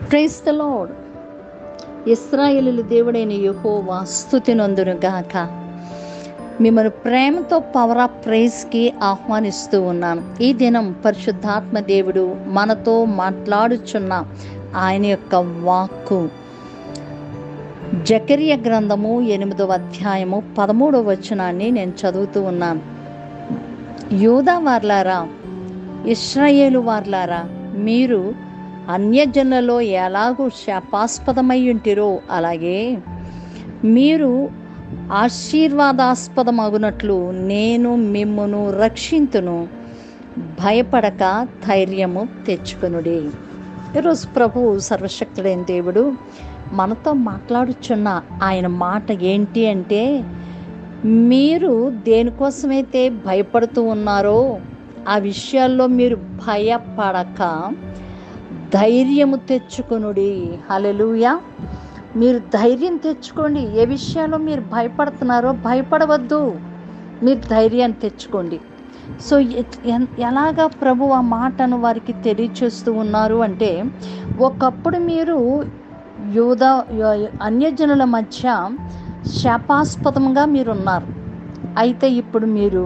price the lord ఇస్రాయేలు దేవుడైన యెహోవా స్తుతి నందును గాక మిమ్మల్ని ప్రేమతో పవర్ ఆఫ్ ప్రైజ్కి ఆహ్వానిస్తూ ఉన్నాను ఈ దినం పరిశుద్ధాత్మ దేవుడు మనతో మాట్లాడుచున్న ఆయన యొక్క వాక్కు జకర్య గ్రంథము ఎనిమిదవ అధ్యాయము పదమూడవ వచనాన్ని నేను చదువుతూ ఉన్నాను యూదా వార్లారా ఇస్రాయేలు వార్లారా మీరు అన్యజనులలో ఎలాగూ శాపాస్పదమై ఉంటిరో అలాగే మీరు ఆశీర్వాదాస్పదమగునట్లు నేను మిమ్మును రక్షింతును భయపడక ధైర్యము తెచ్చుకొనుడి ఈరోజు ప్రభు సర్వశక్తుడైన దేవుడు మనతో మాట్లాడుచున్న ఆయన మాట ఏంటి అంటే మీరు దేనికోసమైతే భయపడుతూ ఉన్నారో ఆ విషయాల్లో మీరు భయపడక ధైర్యము తెచ్చుకొనుడి హలెలుయా మీరు ధైర్యం తెచ్చుకోండి ఏ విషయాల్లో మీరు భయపడుతున్నారో భయపడవద్దు మీరు ధైర్యాన్ని తెచ్చుకోండి సో ఎ- ఎన్- ఎలాగా ప్రభు ఆ మాటను వారికి తెలియచేస్తూ ఉన్నారు అంటే ఒకప్పుడు మీరు యూద య- అన్యజనుల మధ్య శాపాస్పదంగా మీరు ఉన్నారు అయితే ఇప్పుడు మీరు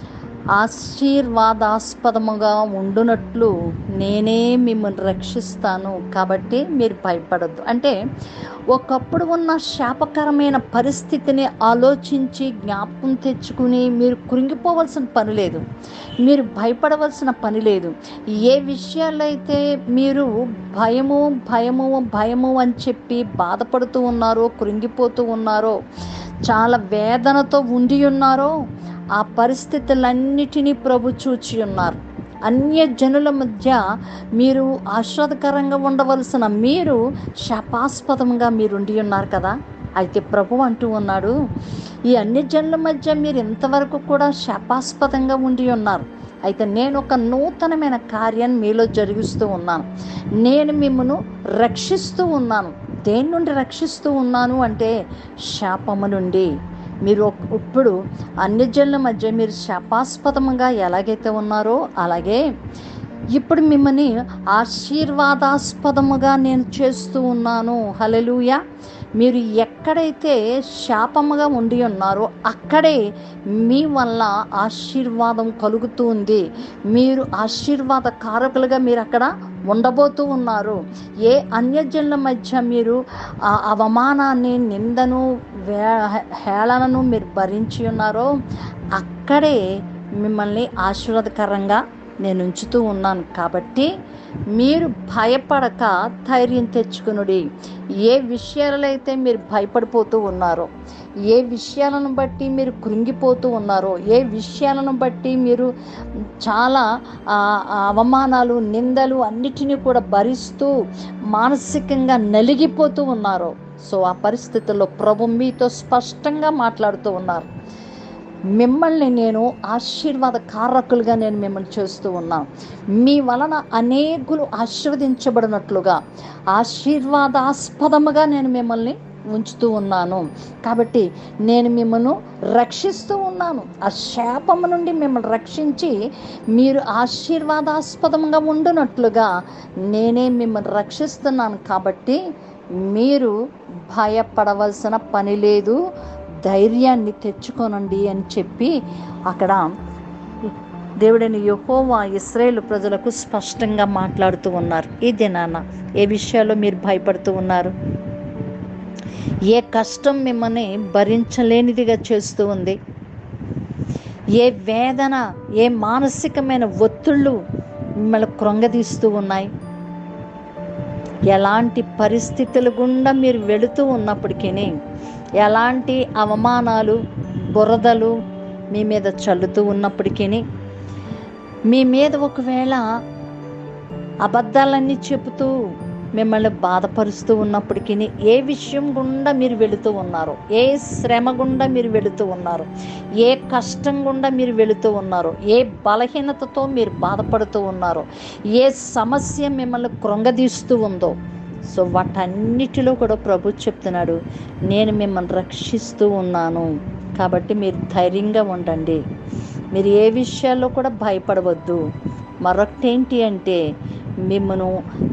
ఆశీర్వాదాస్పదముగా ఉండునట్లు నేనే మిమ్మల్ని రక్షిస్తాను కాబట్టి మీరు భయపడద్దు అంటే ఒకప్పుడు ఉన్న శాపకరమైన పరిస్థితిని ఆలోచించి జ్ఞాపకం తెచ్చుకుని మీరు కృంగిపోవలసిన పని లేదు మీరు భయపడవలసిన పని లేదు ఏ విషయాల్లో అయితే మీరు భయము భయము భయము అని చెప్పి బాధపడుతూ ఉన్నారో కృంగిపోతూ ఉన్నారో చాలా వేదనతో ఉండి ఉన్నారో ఆ పరిస్థితులన్నిటినీ ప్రభు చూచి ఉన్నారు అన్య జనుల మధ్య మీరు ఆహ్లాదకరంగా ఉండవలసిన మీరు శాపాస్పదంగా మీరు ఉండి ఉన్నారు కదా అయితే ప్రభు అంటూ ఉన్నాడు ఈ అన్య జనుల మధ్య మీరు ఇంతవరకు కూడా శాపాస్పదంగా ఉండి ఉన్నారు అయితే నేను ఒక నూతనమైన కార్యాన్ని మీలో జరిగిస్తూ ఉన్నాను నేను మిమ్మను రక్షిస్తూ ఉన్నాను దేని నుండి రక్షిస్తూ ఉన్నాను అంటే శాపము నుండి మీరు ఒక- ఇప్పుడు అన్ని జనుల మధ్య మీరు శాపాస్పదంగా ఎలాగైతే ఉన్నారో అలాగే ఇప్పుడు మిమ్మల్ని ఆశీర్వాదాస్పదముగా నేను చేస్తూ ఉన్నాను హలెలూయ మీరు ఎక్కడైతే శాపముగా ఉండి ఉన్నారో అక్కడే మీ వల్ల ఆశీర్వాదం కలుగుతూ ఉంది మీరు ఆశీర్వాద కారకులుగా మీరు అక్కడ ఉండబోతూ ఉన్నారు ఏ అన్యజనుల మధ్య మీరు ఆ అవమానాన్ని నిందను వే హేళనను మీరు భరించి ఉన్నారో అక్కడే మిమ్మల్ని ఆశీర్వాదకరంగా నేను ఉంచుతూ ఉన్నాను కాబట్టి మీరు భయపడక ధైర్యం తెచ్చుకునుడి ఏ విషయాలలో అయితే మీరు భయపడిపోతూ ఉన్నారో ఏ విషయాలను బట్టి మీరు కృంగిపోతూ ఉన్నారో ఏ విషయాలను బట్టి మీరు చాలా ఆ, ఆ అవమానాలు నిందలు అన్నిటినీ కూడా భరిస్తూ మానసికంగా నలిగిపోతూ ఉన్నారో సో ఆ పరిస్థితుల్లో ప్రభు మీతో స్పష్టంగా మాట్లాడుతూ ఉన్నారు మిమ్మల్ని నేను ఆశీర్వాద కారకులుగా నేను మిమ్మల్ని చేస్తూ ఉన్నాను మీ వలన అనేకులు ఆశీర్వదించబడినట్లుగా ఆశీర్వాదాస్పదముగా నేను మిమ్మల్ని ఉంచుతూ ఉన్నాను కాబట్టి నేను మిమ్మల్ని రక్షిస్తూ ఉన్నాను ఆ శాపము నుండి మిమ్మల్ని రక్షించి మీరు ఆశీర్వాదాస్పదంగా ఉండునట్లుగా నేనే మిమ్మల్ని రక్షిస్తున్నాను కాబట్టి మీరు భయపడవలసిన పని లేదు ధైర్యాన్ని తెచ్చుకోనండి అని చెప్పి అక్కడ దేవుడైన యెహోవా ఇస్రాయేల్ ప్రజలకు స్పష్టంగా మాట్లాడుతూ ఉన్నారు ఈ దినాన ఏ విషయాల్లో మీరు భయపడుతూ ఉన్నారు ఏ కష్టం మిమ్మల్ని భరించలేనిదిగా చేస్తూ ఉంది ఏ వేదన ఏ మానసికమైన ఒత్తిళ్ళు మిమ్మల్ని కృంగదీస్తూ ఉన్నాయి ఎలాంటి పరిస్థితుల గుండా మీరు వెళుతూ ఉన్నప్పటికీ ఎలాంటి అవమానాలు బురదలు మీ మీద చల్లుతూ ఉన్నప్పటికీ మీ మీద ఒకవేళ అబద్ధాలన్నీ చెబుతూ మిమ్మల్ని బాధపరుస్తూ ఉన్నప్పటికీ ఏ విషయం గుండా మీరు వెళుతూ ఉన్నారు ఏ శ్రమ గుండా మీరు వెళుతూ ఉన్నారు ఏ కష్టం గుండా మీరు వెళుతూ ఉన్నారు ఏ బలహీనతతో మీరు బాధపడుతూ ఉన్నారు ఏ సమస్య మిమ్మల్ని కృంగదీస్తూ ఉందో సో వాటన్నిటిలో కూడా ప్రభు చెప్తున్నాడు నేను మిమ్మల్ని రక్షిస్తూ ఉన్నాను కాబట్టి మీరు ధైర్యంగా ఉండండి మీరు ఏ విషయాల్లో కూడా భయపడవద్దు మరొకటి ఏంటి అంటే మిమ్మను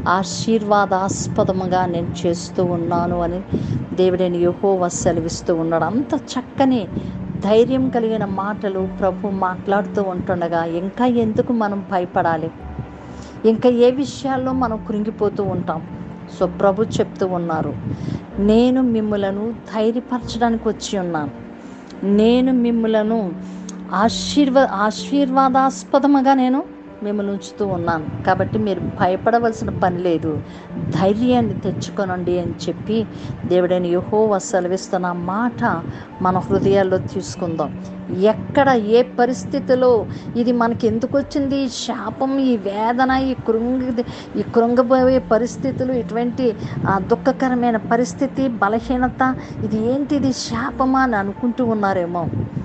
ఆశీర్వాదాస్పదముగా నేను చేస్తూ ఉన్నాను అని దేవుడైన యహోవ సెలవిస్తూ ఉన్నాడు అంత చక్కని ధైర్యం కలిగిన మాటలు ప్రభు మాట్లాడుతూ ఉంటుండగా ఇంకా ఎందుకు మనం భయపడాలి ఇంకా ఏ విషయాల్లో మనం కృంగిపోతూ ఉంటాం సో ప్రభు చెప్తూ ఉన్నారు నేను మిమ్మలను ధైర్యపరచడానికి వచ్చి ఉన్నాను నేను మిమ్మలను ఆశీర్వ ఆశీర్వాదాస్పదముగా నేను మిమ్మల్ని ఉంచుతూ ఉన్నాను కాబట్టి మీరు భయపడవలసిన పని లేదు ధైర్యాన్ని తెచ్చుకొనండి అని చెప్పి దేవుడైన యహోవ సెలవిస్తున్న మాట మన హృదయాల్లో తీసుకుందాం ఎక్కడ ఏ పరిస్థితిలో ఇది మనకి ఎందుకు వచ్చింది ఈ శాపం ఈ వేదన ఈ కృంగి ఈ కృంగబోయే పరిస్థితులు ఇటువంటి ఆ, దుఃఖకరమైన పరిస్థితి బలహీనత ఇది ఏంటిది శాపమా అని అనుకుంటూ ఉన్నారేమో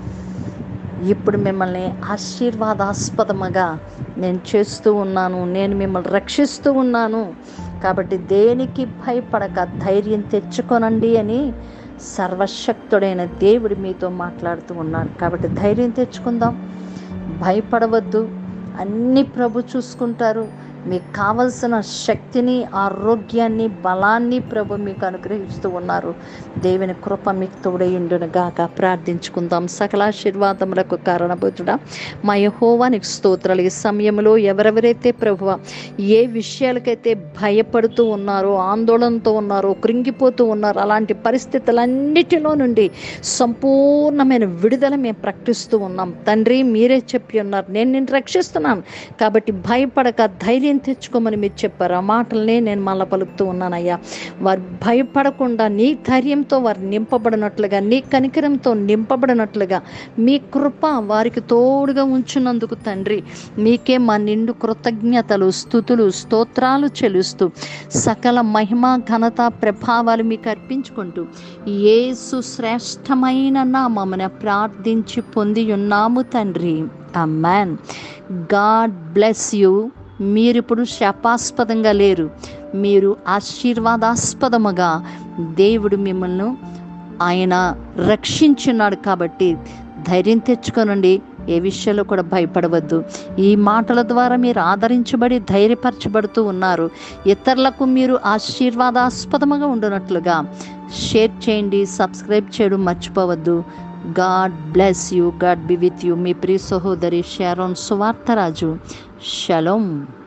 ఇప్పుడు మిమ్మల్ని ఆశీర్వాదాస్పదముగా నేను చేస్తూ ఉన్నాను నేను మిమ్మల్ని రక్షిస్తూ ఉన్నాను కాబట్టి దేనికి భయపడక ధైర్యం తెచ్చుకొనండి అని సర్వశక్తుడైన దేవుడు మీతో మాట్లాడుతూ ఉన్నాడు కాబట్టి ధైర్యం తెచ్చుకుందాం భయపడవద్దు అన్ని ప్రభు చూసుకుంటారు మీకు కావలసిన శక్తిని ఆరోగ్యాన్ని బలాన్ని ప్రభు మీకు అనుగ్రహిస్తూ ఉన్నారు దేవుని కృప మీకు తోడయుండును గాక ప్రార్థించుకుందాం సకలాశీర్వాదములకు కారణభూతుడా మా యహోవానికి స్తోత్రాలు ఈ సమయంలో ఎవరెవరైతే ప్రభువ ఏ విషయాలకైతే భయపడుతూ ఉన్నారో ఆందోళనతో ఉన్నారో కృంగిపోతూ ఉన్నారో అలాంటి పరిస్థితులన్నిటిలో నుండి సంపూర్ణమైన విడుదల మేము ప్రకటిస్తూ ఉన్నాం తండ్రి మీరే చెప్పి ఉన్నారు నేను నిన్ను రక్షిస్తున్నాను కాబట్టి భయపడక ధైర్యం తెచ్చుకోమని మీరు చెప్పారు ఆ మాటలనే నేను మళ్ళా పలుకుతూ ఉన్నానయ్యా వారు భయపడకుండా నీ ధైర్యంతో వారు నింపబడినట్లుగా నీ కనికరంతో నింపబడినట్లుగా మీ కృప వారికి తోడుగా ఉంచున్నందుకు తండ్రి మీకే మా నిండు కృతజ్ఞతలు స్థుతులు స్తోత్రాలు చెల్లిస్తూ సకల మహిమ ఘనత ప్రభావాలు మీకు అర్పించుకుంటూ యేసు శ్రేష్టమైన నామమున ప్రార్థించి పొంది ఉన్నాము తండ్రి అమ్మాన్ గాడ్ బ్లెస్ యూ మీరిప్పుడు శాపాస్పదంగా లేరు మీరు ఆశీర్వాదాస్పదముగా దేవుడు మిమ్మల్ని ఆయన రక్షించున్నాడు కాబట్టి ధైర్యం తెచ్చుకోనండి ఏ విషయంలో కూడా భయపడవద్దు ఈ మాటల ద్వారా మీరు ఆదరించబడి ధైర్యపరచబడుతూ ఉన్నారు ఇతరులకు మీరు ఆశీర్వాదాస్పదముగా ఉండునట్లుగా షేర్ చేయండి సబ్స్క్రైబ్ చేయడం మర్చిపోవద్దు God bless you God be with you మీ ప్రియ సహోదరి షారోన్ సువార్తరాజు షలోం